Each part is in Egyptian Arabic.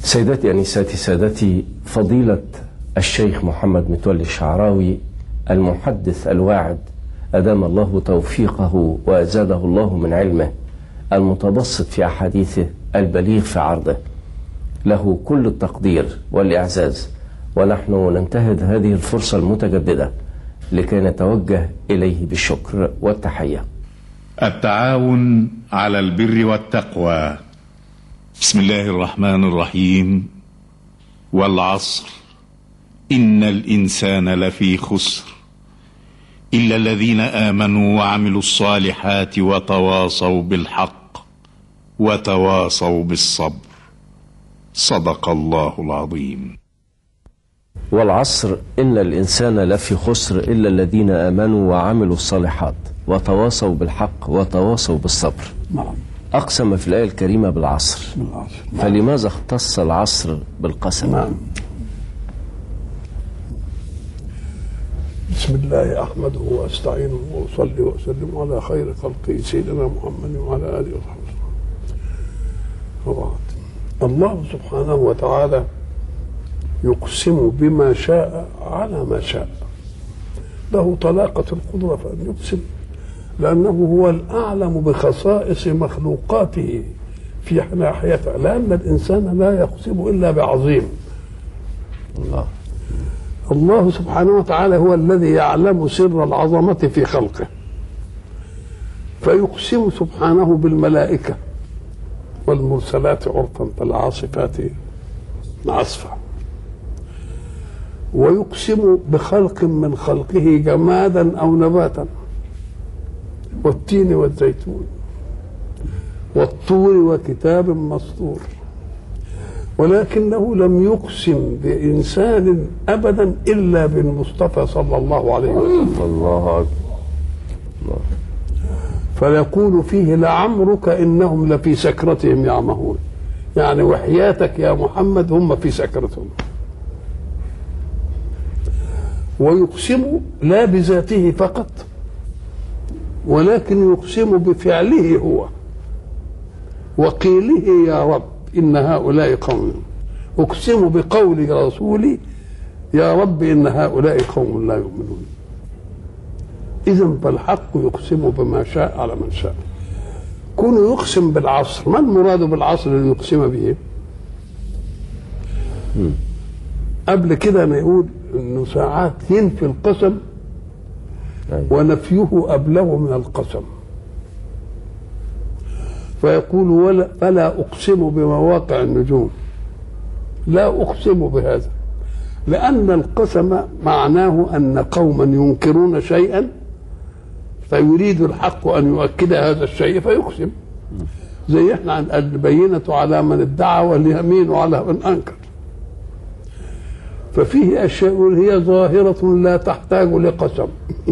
سيداتي أنساتي سادتي فضيلة الشيخ محمد متولي الشعراوي المحدث الواعد أدام الله توفيقه وزاده الله من علمه المتبسط في أحاديثه البليغ في عرضه له كل التقدير والإعزاز ونحن ننتهز هذه الفرصة المتجددة لكي نتوجه إليه بالشكر والتحية التعاون على البر والتقوى بسم الله الرحمن الرحيم والعصر إن الإنسان لفي خسر إلا الذين آمنوا وعملوا الصالحات وتواصوا بالحق وتواصوا بالصبر صدق الله العظيم والعصر إن الإنسان لفي خسر إلا الذين آمنوا وعملوا الصالحات وتواصوا بالحق وتواصوا بالصبر نعم أقسم في الآية الكريمة بالعصر بالعصر فلماذا اختص العصر بالقسم نعم بسم الله احمده واستعينه واصلي واسلم على خير خلقه سيدنا محمد وعلى اله وصحبه وبعد الله سبحانه وتعالى يقسم بما شاء على ما شاء له طلاقة القدرة فأن يقسم لأنه هو الأعلم بخصائص مخلوقاته في ناحيته لأن الإنسان لا يقسم إلا بعظيم الله الله سبحانه وتعالى هو الذي يعلم سر العظمة في خلقه فيقسم سبحانه بالملائكة والمرسلات عرفا فالعاصفات عصفا ويقسم بخلق من خلقه جمادا أو نباتا والتين والزيتون والطور وكتاب مسطور ولكنه لم يقسم بإنسان أبدا إلا بالمصطفى صلى الله عليه وسلم الله أكبر الله. فيقول فيه لعمرك إنهم لفي سكرتهم يعمهون يعني وحياتك يا محمد هم في سكرتهم ويقسم لا بذاته فقط ولكن يقسم بفعله هو وقيله يا رب إن هؤلاء قوم أقسم بقول رسولي يا رب إن هؤلاء قوم لا يؤمنون إذا فالحق يقسم بما شاء على من شاء كونه يقسم بالعصر ما المراد بالعصر اللي يقسم به قبل كده ما يقول انه ساعات ينفي القسم أيوة. ونفيه ابلغ من القسم فيقول ولا فلا اقسم بمواقع النجوم لا اقسم بهذا لان القسم معناه ان قوما ينكرون شيئا فيريد الحق ان يؤكد هذا الشيء فيقسم زي احنا عن البينة على من ادعى واليمين على من انكر ففيه اشياء يقول هي ظاهرة لا تحتاج لقسم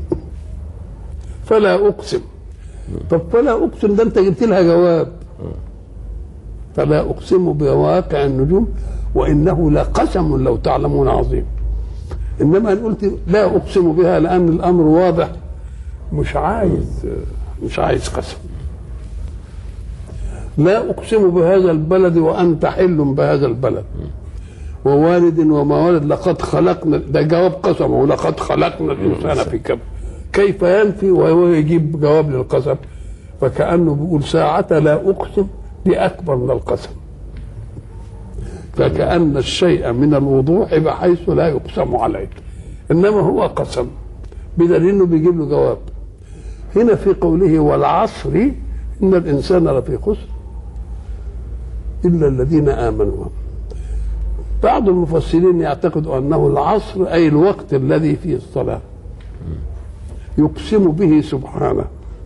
فلا اقسم طب فلا اقسم ده انت جبت لها جواب فلا اقسم بواقع النجوم وانه لقسم لو تعلمون عظيم انما ان قلت لا اقسم بها لان الامر واضح مش عايز مش عايز قسم لا اقسم بهذا البلد وانت حل بهذا البلد ووالد وما ولد لقد خلقنا ده جواب قسم ولقد خلقنا الانسان في كبد كيف ينفي وهو يجيب جواب للقسم فكانه بيقول ساعة لا اقسم دي اكبر من القسم فكأن الشيء من الوضوح بحيث لا يقسم عليه انما هو قسم بدليل انه بيجيب له جواب هنا في قوله والعصر ان الانسان لفي خسر الا الذين امنوا بعض المفسرين يعتقد انه العصر اي الوقت الذي فيه الصلاه يقسم به سبحانه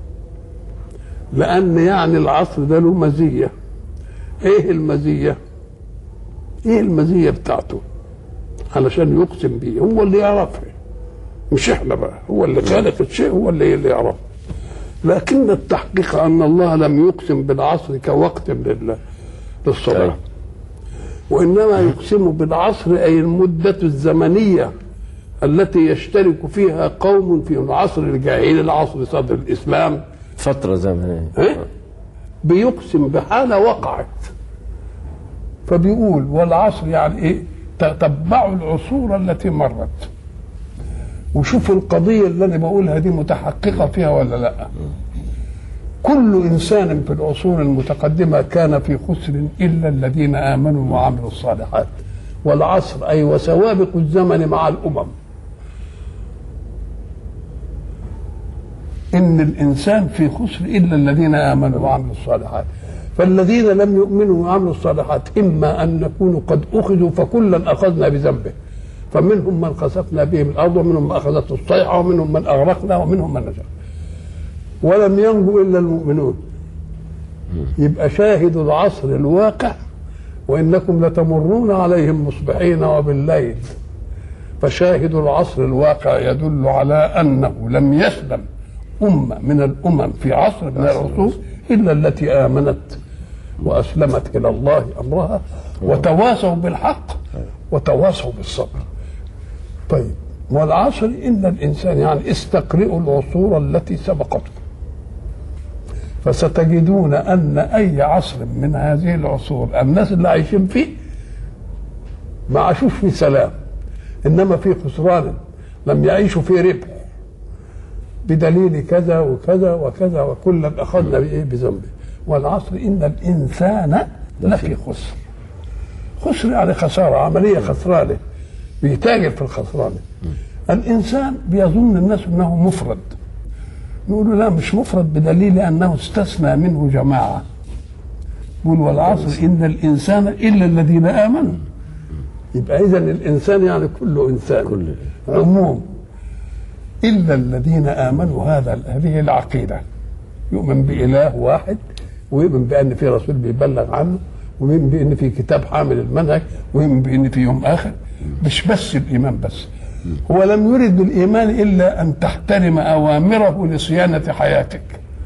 لان يعني العصر ده له مزيه ايه المزيه ايه المزيه بتاعته علشان يقسم به هو اللي يعرفها مش احنا بقى هو اللي خالق الشيء هو اللي اللي يعرفه لكن التحقيق ان الله لم يقسم بالعصر كوقت لله للصلاه أيوة. وانما يقسم بالعصر اي المده الزمنيه التي يشترك فيها قوم في العصر الجاهلي العصر صدر الاسلام فترة زمنية إيه؟ بيقسم بحاله وقعت فبيقول والعصر يعني ايه تتبعوا العصور التي مرت وشوفوا القضية اللي أنا بقولها دي متحققة فيها ولا لا كل إنسان في العصور المتقدمة كان في خسر إلا الذين آمنوا وعملوا الصالحات والعصر أي وسوابق الزمن مع الأمم إن الإنسان في خسر إلا الذين آمنوا وعملوا الصالحات فالذين لم يؤمنوا وعملوا الصالحات إما أن نكونوا قد أخذوا فكلا أخذنا بذنبه فمنهم من خسفنا بهم الأرض ومنهم من أخذته الصيحة ومنهم من أغرقنا ومنهم من نجا ولم ينجو إلا المؤمنون يبقى شاهد العصر الواقع وإنكم لتمرون عليهم مصبحين وبالليل فشاهد العصر الواقع يدل على أنه لم يسلم أمة من الأمم في عصر من العصور إلا التي آمنت وأسلمت إلى الله أمرها وتواصوا بالحق وتواصوا بالصبر طيب والعصر إن الإنسان يعني استقرئوا العصور التي سبقته فستجدون أن أي عصر من هذه العصور الناس اللي عايشين فيه ما عاشوش في سلام إنما في خسران لم يعيشوا في ربح بدليل كذا وكذا وكذا وكلا أخذنا بإيه بذنبه والعصر إن الإنسان لفي خسر خسر يعني خسارة عملية خسرانة بيتاجر في الخسران الإنسان بيظن الناس أنه مفرد نقول له لا مش مفرد بدليل أنه استثنى منه جماعة يقول والعصر إن الإنسان إلا الذين آمنوا يبقى إذا الإنسان يعني كله إنسان كل عموم إلا الذين آمنوا هذا هذه العقيدة يؤمن بإله واحد ويؤمن بأن في رسول بيبلغ عنه ويؤمن بأن في كتاب حامل المنهج ويؤمن بأن في يوم آخر مش بس الإيمان بس هو لم يرد بالإيمان إلا أن تحترم أوامره لصيانة حياتك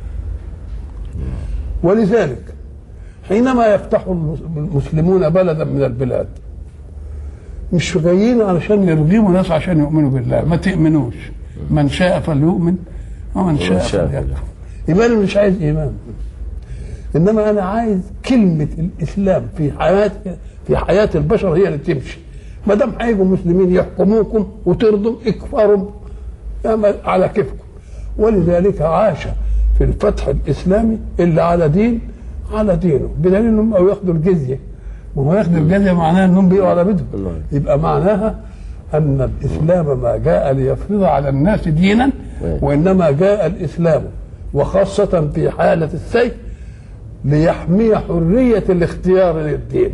ولذلك حينما يفتح المسلمون بلدا من البلاد مش جايين علشان يرغبوا ناس عشان يؤمنوا بالله ما تؤمنوش من شاء فليؤمن ومن شاء شاء فليكفر يبقى انا مش عايز ايمان انما انا عايز كلمه الاسلام في حياه في حياه البشر هي اللي تمشي ما دام هيجوا مسلمين يحكموكم وترضوا اكفروا يا على كيفكم ولذلك عاش في الفتح الاسلامي اللي على دين على دينه بدليل انهم او ياخدوا الجزيه وهو ياخدوا الجزيه معناها انهم بيقوا على بدهم الله. يبقى معناها ان الاسلام ما جاء ليفرض على الناس دينا وانما جاء الاسلام وخاصه في حاله السيف ليحمي حريه الاختيار للدين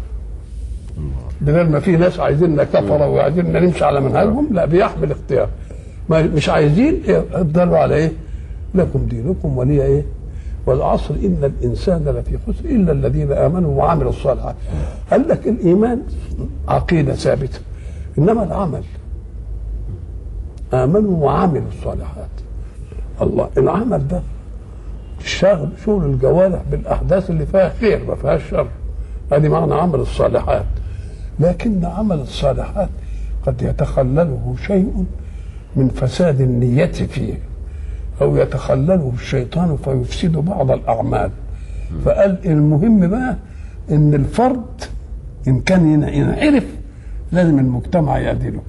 بدل ما في ناس عايزيننا كفره وعايزيننا نمشي على منهجهم لا بيحمي الاختيار ما مش عايزين افضلوا على ايه لكم دينكم ولي ايه والعصر ان الانسان لفي خسر الا الذين امنوا وعملوا الصالحات قال لك الايمان عقيده ثابته انما العمل امنوا وعملوا الصالحات الله العمل ده شغل شغل الجوارح بالاحداث اللي فيها خير ما فيهاش شر هذه معنى عمل الصالحات لكن عمل الصالحات قد يتخلله شيء من فساد النية فيه أو يتخلله الشيطان فيفسد بعض الأعمال فقال المهم بقى إن الفرد إن كان ينعرف لازم المجتمع يعدله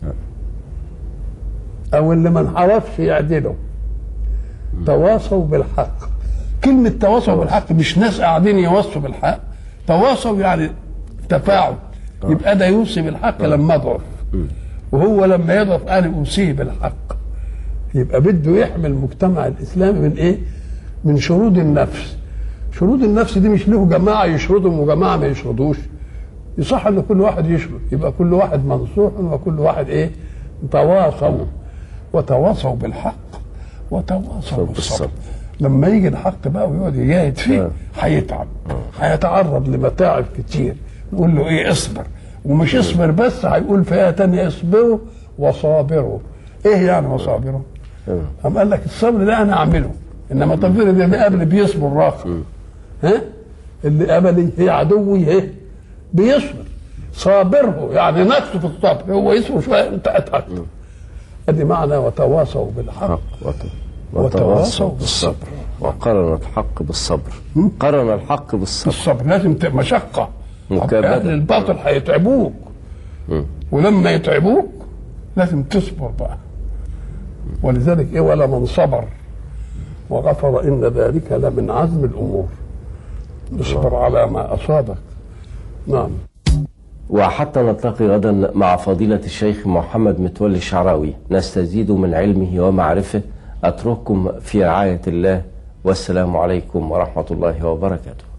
أو اللي ما انحرفش يعدله تواصوا بالحق كلمة تواصوا بالحق مش ناس قاعدين يوصوا بالحق تواصوا يعني تفاعل يبقى ده يوصي بالحق لما يضعف وهو لما يضعف انا اوصيه بالحق يبقى بده يحمي المجتمع الاسلامي من ايه؟ من شرود النفس شرود النفس دي مش له جماعه يشردهم وجماعه ما يشردوش يصح ان كل واحد يشرد يبقى كل واحد منصوح وكل واحد ايه؟ تواصوا وتواصوا بالحق وتواصوا بالصبر لما يجي الحق بقى ويقعد يجاهد فيه هيتعب هيتعرض لمتاعب كتير نقول له ايه اصبر ومش اصبر بس هيقول فيها تانية اصبروا وصابروا ايه يعني وصابروا قام قال لك الصبر ده انا اعمله انما تفضيل اللي قبل بيصبر راخر ها اللي قبلي هي عدوي ايه بيصبر صابره يعني نفسه في الصبر هو يصبر شويه انت اتعب ادي معنى وتواصوا بالحق وتواصوا بالصبر وقرن الحق بالصبر قرن الحق بالصبر الصبر لازم تبقى مشقه مكابدة. اهل الباطل هيتعبوك ولما يتعبوك لازم تصبر بقى ولذلك ايه ولا من صبر وغفر ان ذلك لمن عزم الامور اصبر على ما اصابك نعم وحتى نلتقي غدا مع فضيلة الشيخ محمد متولي الشعراوي نستزيد من علمه ومعرفه أترككم في رعاية الله والسلام عليكم ورحمة الله وبركاته